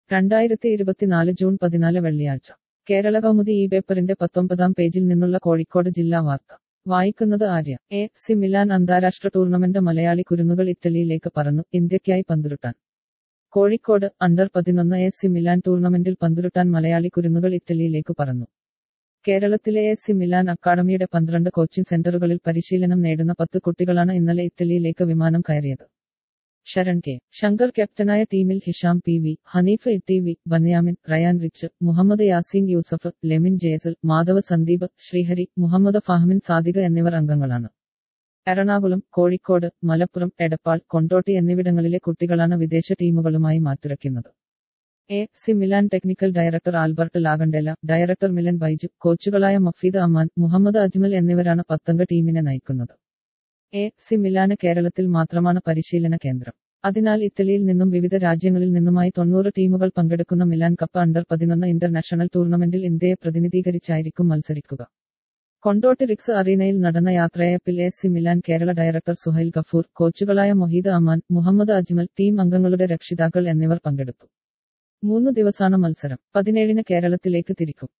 രണ്ടായിരത്തി ഇരുപത്തിനാല് ജൂൺ പതിനാല് വെള്ളിയാഴ്ച കേരള കൗമുദി ഈ പേപ്പറിന്റെ പത്തൊമ്പതാം പേജിൽ നിന്നുള്ള കോഴിക്കോട് ജില്ലാ വാർത്ത വായിക്കുന്നത് ആര്യ എ സി മിലാൻ അന്താരാഷ്ട്ര ടൂർണമെന്റ് മലയാളി കുരുന്നുകൾ ഇറ്റലിയിലേക്ക് പറന്നു ഇന്ത്യയ്ക്കായി പന്തുരുട്ടാൻ കോഴിക്കോട് അണ്ടർ പതിനൊന്ന് എ സി മിലാൻ ടൂർണമെന്റിൽ പന്തുരുട്ടാൻ മലയാളി കുരുന്നുകൾ ഇറ്റലിയിലേക്ക് പറന്നു കേരളത്തിലെ എ സി മിലാൻ അക്കാഡമിയുടെ പന്ത്രണ്ട് കോച്ചിംഗ് സെന്ററുകളിൽ പരിശീലനം നേടുന്ന പത്ത് കുട്ടികളാണ് ഇന്നലെ ഇറ്റലിയിലേക്ക് വിമാനം കയറിയത് ശരൺ കെ ശങ്കർ ക്യാപ്റ്റനായ ടീമിൽ Hisham P V Hanif E T V Benyamin Rayan Rich Muhammad Yaseen Yusuf Lemin Jesal Madhav Sandeep Sreehari Muhammad Fahmin Sadiqa എന്നിവർ അംഗങ്ങളാണ് എറണാകുളം കോഴിക്കോട് മലപ്പുറം എടപ്പാൾ കൊണ്ടോട്ടി എന്നിവിടങ്ങളിലെ കുട്ടികളാണ് വിദേശ ടീമുകളുമായി മാറ്റുരയ്ക്കുന്നത് A C Milan technical director Albert Lagandela director Milan Baiju കോച്ചുകളായ മഫീദ് അമാൻ മുഹമ്മദ് അജ്മൽ എന്നിവരാണ് പത്തംഗ ടീമിനെ നയിക്കുന്നത് എ സി മിലാന് കേരളത്തിൽ മാത്രമാണ് പരിശീലന കേന്ദ്രം അതിനാൽ ഇറ്റലിയിൽ നിന്നും വിവിധ രാജ്യങ്ങളിൽ നിന്നുമായി തൊണ്ണൂറ് ടീമുകൾ പങ്കെടുക്കുന്ന മിലാൻ കപ്പ് അണ്ടർ പതിനൊന്ന് ഇന്റർനാഷണൽ ടൂർണമെന്റിൽ ഇന്ത്യയെ പ്രതിനിധീകരിച്ചായിരിക്കും മത്സരിക്കുക കൊണ്ടോട്ടി റിക്സ് അറീനയിൽ നടന്ന യാത്രയപ്പിൽ A C Milan Kerala director Suhail Gafoor കോച്ചുകളായ മൊഹീദ് അമാൻ മുഹമ്മദ് അജ്മൽ ടീം അംഗങ്ങളുടെ രക്ഷിതാക്കൾ എന്നിവർ പങ്കെടുത്തു മൂന്ന് ദിവസാണ് മത്സരം പതിനേഴിന് കേരളത്തിലേക്ക് തിരിക്കും